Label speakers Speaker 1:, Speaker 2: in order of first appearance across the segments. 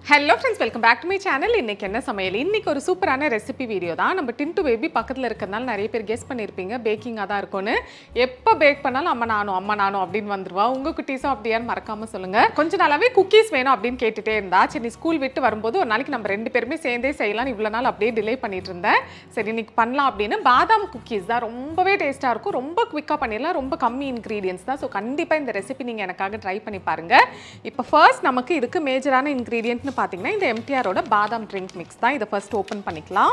Speaker 1: hello friends welcome back to my channel இன்னைக்கு என்ன சமையல் இன்னைக்கு ஒரு சூப்பரான ரெசிபி வீடியோ தான் நம்ம டின்ட்டு பேபி பக்கத்தில் இருக்கிறதுனால நிறைய பேர் கெஸ் பண்ணியிருப்பீங்க பேக்கிங்காக தான் இருக்கும்னு எப்போ பேக் பண்ணாலும் அம்மா நானும் அம்மா நானும் அப்படின்னு வந்துருவா உங்கள் குட்டீஸும் அப்படியான்னு மறக்காம சொல்லுங்க கொஞ்ச நாளாவே குக்கீஸ் வேணும் அப்படின்னு கேட்டுட்டே இருந்தா சரி நீ ஸ்கூல் விட்டு வரும்போது ஒரு நாளைக்கு நம்ம ரெண்டு பேருமே சேர்ந்தே செய்யலாம்னு இவ்வளோ நாள் அப்படியே டிலே பண்ணிட்டு இருந்தேன் சரி இன்னைக்கு பண்ணலாம் அப்படின்னு பாதாம் குக்கீஸ் தான் ரொம்பவே டேஸ்ட்டாக இருக்கும் ரொம்ப குவிக்காக பண்ணிடலாம் ரொம்ப கம்மி இன்க்ரீடியன்ஸ் தான் ஸோ கண்டிப்பாக இந்த ரெசிபி நீங்கள் எனக்காக ட்ரை பண்ணி பாருங்க இப்போ ஃபர்ஸ்ட் நமக்கு இதுக்கு மேஜரான இன்க்ரீடியன்ட்னு பார்த்தீங்கன்னா இந்த எம்டிஆரோட பாதாம் ட்ரிங்க் மிக்ஸ் தான் இதை ஃபர்ஸ்ட் ஓப்பன் பண்ணிக்கலாம்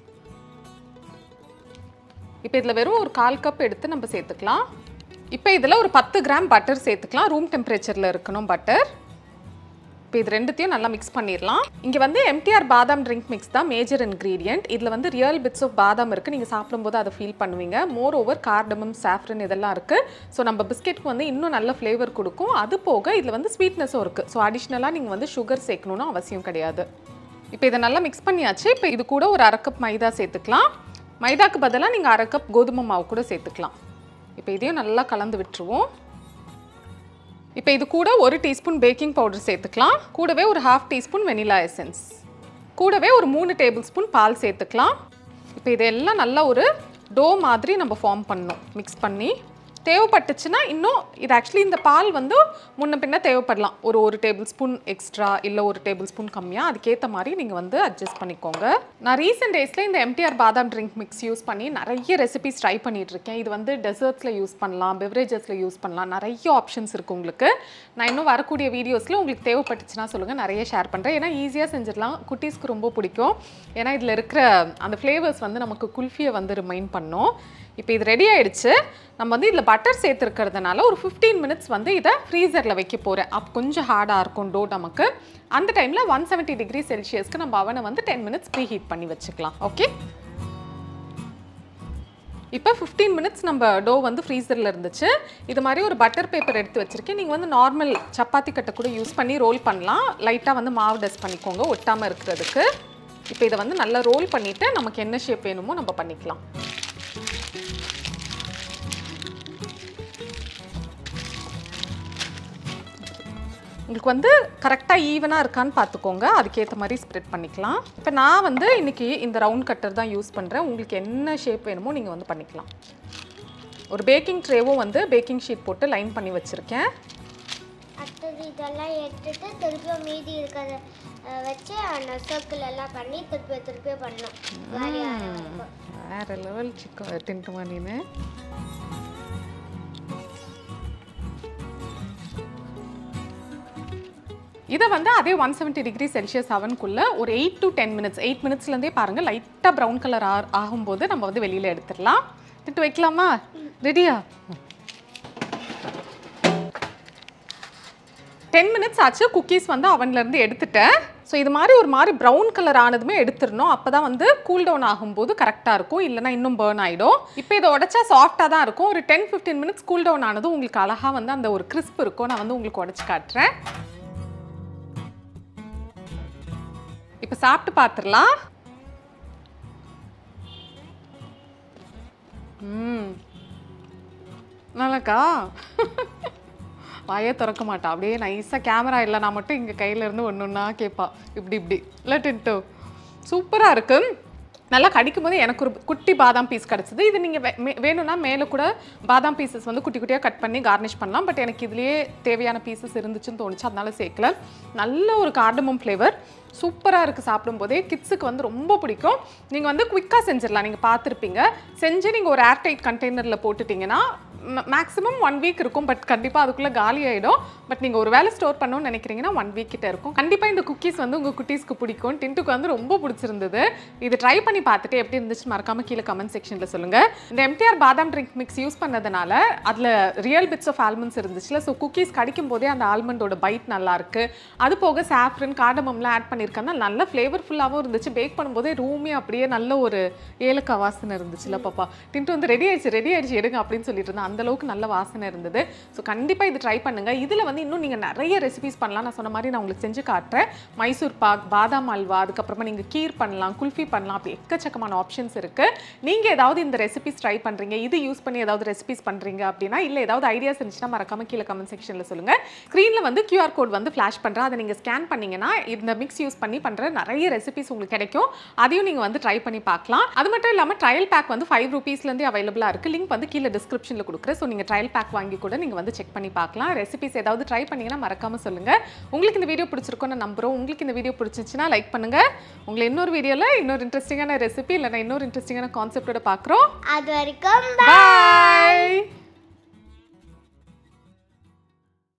Speaker 1: இப்போ இதில் வெறும் ஒரு கால் கப் எடுத்து நம்ம சேர்த்துக்கலாம் இப்போ இதில் ஒரு பத்து கிராம் பட்டர் சேர்த்துக்கலாம் ரூம் டெம்பரேச்சரில் இருக்கணும் பட்டர் இப்போ இது ரெண்டுத்தையும் நல்லா மிக்ஸ் பண்ணிடலாம் இங்கே வந்து எம்டிஆர் பாதாம் ட்ரிங்க் மிக்ஸ் தான் மேஜர் இன்க்ரீடியன்ட் இதில் வந்து ரியல் பிட்ஸ் ஆஃப் பாதாம் இருக்குது நீங்கள் சாப்பிடும்போது அதை ஃபீல் பண்ணுவீங்க மோர் ஓவர் கார்டமம் சாஃப்ரன் இதெல்லாம் இருக்குது ஸோ நம்ம பிஸ்கெட்க்கு வந்து இன்னும் நல்ல ஃப்ளேவர் கொடுக்கும் அது போக இதில் வந்து ஸ்வீட்னஸும் இருக்குது ஸோ அடிஷ்னலாக நீங்கள் வந்து சுகர் சேர்க்கணும்னு அவசியம் கிடையாது இப்போ இதை நல்லா மிக்ஸ் பண்ணியாச்சு இப்போ இது கூட ஒரு அரை கப் மைதா சேர்த்துக்கலாம் மைதாக்கு பதிலாக நீங்கள் அரை கப் கோதுமை மாவு கூட சேர்த்துக்கலாம் இப்போ இதையும் நல்லா கலந்து விட்டுருவோம் இப்போ இது கூட ஒரு டீஸ்பூன் பேக்கிங் பவுடர் சேர்த்துக்கலாம் கூடவே ஒரு ஹாஃப் டீஸ்பூன் வெனிலா எசன்ஸ் கூடவே ஒரு மூணு டேபிள் ஸ்பூன் பால் சேர்த்துக்கலாம் இப்போ இதெல்லாம் நல்லா ஒரு டோ மாதிரி நம்ம ஃபார்ம் பண்ணணும் மிக்ஸ் பண்ணி தேவைப்பட்டுச்சுன்னா இன்னும் இது ஆக்சுவலி இந்த பால் வந்து முன்ன பின்ன தேவைப்படலாம் ஒரு ஒரு டேபிள் ஸ்பூன் எக்ஸ்ட்ரா இல்லை ஒரு டேபிள் ஸ்பூன் கம்மியாக அதுக்கேற்ற மாதிரி நீங்கள் வந்து அட்ஜஸ்ட் பண்ணிக்கோங்க நான் ரீசெண்ட் டேஸில் இந்த MTR badam drink mix use பண்ணி நிறைய ரெசிபிஸ் ட்ரை பண்ணிட்டு இருக்கேன் இது வந்து டெசர்ட்ஸில் யூஸ் பண்ணலாம் பெவரேஜஸில் யூஸ் பண்ணலாம் நிறைய ஆப்ஷன்ஸ் இருக்குது உங்களுக்கு நான் இன்னும் வரக்கூடிய வீடியோஸில் உங்களுக்கு தேவைப்பட்டுச்சுன்னா சொல்லுங்கள் நிறைய ஷேர் பண்ணுறேன் ஏன்னா ஈஸியாக செஞ்சிடலாம் குட்டீஸ்க்கு ரொம்ப பிடிக்கும் ஏன்னா இதில் இருக்கிற அந்த ஃப்ளேவர்ஸ் வந்து நமக்கு குல்ஃபியை வந்து ரிமைண்ட் பண்ணும் இப்போ இது ரெடி ஆயிடுச்சு நம்ம வந்து இதில் பட்டர் சேர்த்துருக்கிறதுனால ஒரு ஃபிஃப்டீன் மினிட்ஸ் வந்து இதை ஃப்ரீசரில் வைக்க போகிறேன் அப்போ கொஞ்சம் ஹார்டாக இருக்கும் டோ நமக்கு அந்த டைமில் ஒன் செவன்ட்டி டிகிரி செல்சியஸ்க்கு நம்ம அவனை வந்து டென் மினிட்ஸ் ப்ரீ ஹீட் பண்ணி வச்சுக்கலாம் ஓகே இப்போ ஃபிஃப்டீன் மினிட்ஸ் நம்ம டோ வந்து ஃப்ரீசரில் இருந்துச்சு இது மாதிரி ஒரு பட்டர் பேப்பர் எடுத்து வச்சுருக்கேன் நீங்கள் வந்து நார்மல் சப்பாத்தி கட்டை கூட யூஸ் பண்ணி ரோல் பண்ணலாம் லைட்டாக வந்து மாவு டஸ்ட் பண்ணிக்கோங்க ஒட்டாமல் இருக்கிறதுக்கு இப்போ இதை வந்து நல்லா ரோல் பண்ணிவிட்டு நமக்கு என்ன ஷேப் வேணுமோ நம்ம பண்ணிக்கலாம் உங்களுக்கு வந்து கரெக்டாக ஈவனாக இருக்கான்னு பார்த்துக்கோங்க அதுக்கேற்ற மாதிரி ஸ்ப்ரெட் பண்ணிக்கலாம் இப்போ நான் வந்து இன்றைக்கி இந்த ரவுண்ட் கட்டர் தான் யூஸ் பண்ணுறேன் உங்களுக்கு என்ன ஷேப் வேணுமோ நீங்கள் வந்து பண்ணிக்கலாம் ஒரு பேக்கிங் ட்ரேவும் வந்து பேக்கிங் ஷீட் போட்டு லைன் பண்ணி வச்சுருக்கேன்
Speaker 2: அடுத்தது இதெல்லாம் எடுத்துட்டு திருப்பியும் மீதி இருக்கிறத அஹ், வச்சு அந்த சர்க்கிள் எல்லாம் பண்ணி திருப்பி திருப்பி பண்ணணும் வேற யாரும்
Speaker 1: வேறு லெவல் சிக்கன் தின்ட்டுமா நீனு இதை வந்து அதே ஒன் செவன்ட்டி டிகிரி செல்சியஸ் அவனுக்குள்ளே ஒரு eight to ten minutes eight மினிட்ஸ்லேருந்தே பாருங்கள் லைட்டாக ப்ரௌன் கலர் ஆ ஆகும்போது நம்ம வந்து வெளியில் எடுத்துடலாம் திட்டு வைக்கலாமா ரெடியா டென் மினிட்ஸ் ஆச்சு குக்கீஸ் வந்து அவன்லேருந்து எடுத்துட்டேன் ஸோ இது மாதிரி ஒரு மாதிரி ப்ரௌன் கலர் ஆனதுமே எடுத்துடணும் அப்போ தான் வந்து கூல் டவுன் ஆகும்போது கரெக்டாக இருக்கும் இல்லைனா இன்னும் பேர்ன் ஆகிடும் இப்போ இதை உடச்சா சாஃப்டாக தான் இருக்கும் ஒரு ten fifteen minutes cool down ஆனதும் உங்களுக்கு அழகாக வந்து அந்த ஒரு கிறிஸ்ப் இருக்கும் நான் வந்து உங்களுக்கு உடச்சி காட்டுறேன் இப்போ சாப்பிட்டு பார்த்துடலாம் ம் நல்லாக்கா வாயே திறக்க மாட்டா அப்படியே நைஸாக கேமரா இல்லைனா மட்டும் இங்கே கையில இருந்து ஒன்று ஒன்றா கேட்பா இப்படி இப்படி இல்லை டின்ட்டு சூப்பராக இருக்கு நல்லா கடிக்கும் போது எனக்கு ஒரு குட்டி பாதாம் பீஸ் கிடச்சிது இது நீங்கள் வேணும்னா மேலே கூட பாதாம் பீசஸ் வந்து குட்டி குட்டியாக கட் பண்ணி கார்னிஷ் பண்ணலாம் பட் எனக்கு இதுலேயே தேவையான பீசஸ் இருந்துச்சுன்னு தோணுச்சு அதனால சேர்க்கல நல்ல ஒரு கார்டமம் ஃப்ளேவர் சூப்பராக இருக்குது சாப்பிடும்போதே கிட்ஸுக்கு வந்து ரொம்ப பிடிக்கும் நீங்கள் வந்து குயிக்காக செஞ்சிடலாம் நீங்கள் பார்த்துருப்பீங்க செஞ்சு நீங்கள் ஒரு ஏர்டைட் கண்டெய்னரில் போட்டுட்டிங்கன்னா மேக்ஸிமம் ஒன் வீக் இருக்கும் பட் கண்டிப்பாக அதுக்குள்ளே காலி ஆகிடும் பட் நீங்கள் ஒரு வேலை ஸ்டோர் பண்ணணும்னு நினைக்கிறீங்கன்னா ஒன் வீக் கிட்ட இருக்கும் கண்டிப்பாக இந்த குக்கீஸ் வந்து உங்கள் குட்டீஸ்க்கு பிடிக்கும் டின்ட்டுக்கு வந்து ரொம்ப பிடிச்சிருந்தது இது ட்ரை பண்ணி பார்த்துட்டு எப்படி இருந்துச்சு மறக்காம கீழே கமெண்ட் செக்ஷனில் சொல்லுங்கள் இந்த MTR badam drink mix use பண்ணதுனால அதில் ரியல் பிட்ஸ் ஆஃப் ஆல்மண்ட்ஸ் இருந்துச்சுல ஸோ குக்கீஸ் கடிக்கும் போதே அந்த ஆல்மண்டோட பைட் நல்லா இருக்கு அது போக சாஃப்ரன் கார்டமம்லாம் ஆட் பண்ணியிருக்கேன்னா நல்ல ஃப்ளேவர்ஃபுல்லாகவும் இருந்துச்சு பேக் பண்ணும்போதே ரூமே அப்படியே நல்ல ஒரு ஏலக்காய் வாசனை இருந்துச்சுல பாப்பா டின்ட்டு வந்து ரெடி ஆயிடுச்சு ரெடி ஆயிடுச்சு எடுங்க அப்படின்னு சொல்லிட்டு இருந்தேன் அந்த அளவுக்கு நல்ல வாசனை இருந்தது ஸோ கண்டிப்பாக இது ட்ரை பண்ணுங்க இதில் வந்து இன்னும் நீங்கள் நிறைய ரெசிபிஸ் பண்ணலாம் நான் சொன்ன மாதிரி நான் உங்களுக்கு செஞ்சு காட்டுறேன் மைசூர் பாக் பாதாம் அல்வா அதுக்கப்புறமா நீங்கள் கீர் பண்ணலாம் குல்ஃபி பண்ணலாம் அப்படி எக்கச்சக்கமான ஆப்ஷன்ஸ் இருக்கு நீங்க ஏதாவது இந்த ரெசிபிஸ் ட்ரை பண்றீங்க இது யூஸ் பண்ணி ஏதாவது ரெசிபிஸ் பண்றீங்க அப்படின்னா இல்ல ஏதாவது ஐடியாஸ் இருந்துச்சுன்னா மறக்காம கீழே கமெண்ட் செக்ஷன்ல சொல்லுங்க ஸ்க்ரீன்ல வந்து QR கோட் வந்து ஃபிளாஷ் பண்றேன் அதை நீங்க ஸ்கேன் பண்ணீங்கன்னா இந்த மிக்ஸ் யூஸ் பண்ணி பண்ற நிறைய ரெசிபிஸ் உங்களுக்கு கிடைக்கும் அதையும் நீங்க வந்து ட்ரை பண்ணி பார்க்கலாம் அது மட்டும் இல்லாம ட்ரையல் பேக் வந்து ஃபைவ் ருபீஸ்லேருந்து அவைலபிளா இருக்கு லிங்க் வந்து கீழே டிஸ்கிரிப்ஷன்ல கொடுக்குறேன் ஸோ நீங்க ட்ரையல் பேக் வாங்கி கூட நீங்க வந்து செக் பண்ணி பார்க்கலாம் ரெசிபிஸ் ஏதாவது ட்ரை பண்ணீங்கன்னா மறக்காம சொல்லுங்க உங்களுக்கு இந்த வீடியோ பிடிச்சிருக்கும்னு நம்புறோம் உங்களுக்கு இந்த வீடியோ பிடிச்சிச்சுன்னா லைக் பண்ணுங்க உங்களை இன்னொரு வீடியோல இன்னொரு இன்ட்ரெஸ்டிங்கான ரெசிபி இல்லைன்னா இன்னொரு இன்ட்ரெஸ்டிங்கான கான்செப்டோட பார்க்குறோம்
Speaker 2: அது வரைக்கும்
Speaker 1: பாய்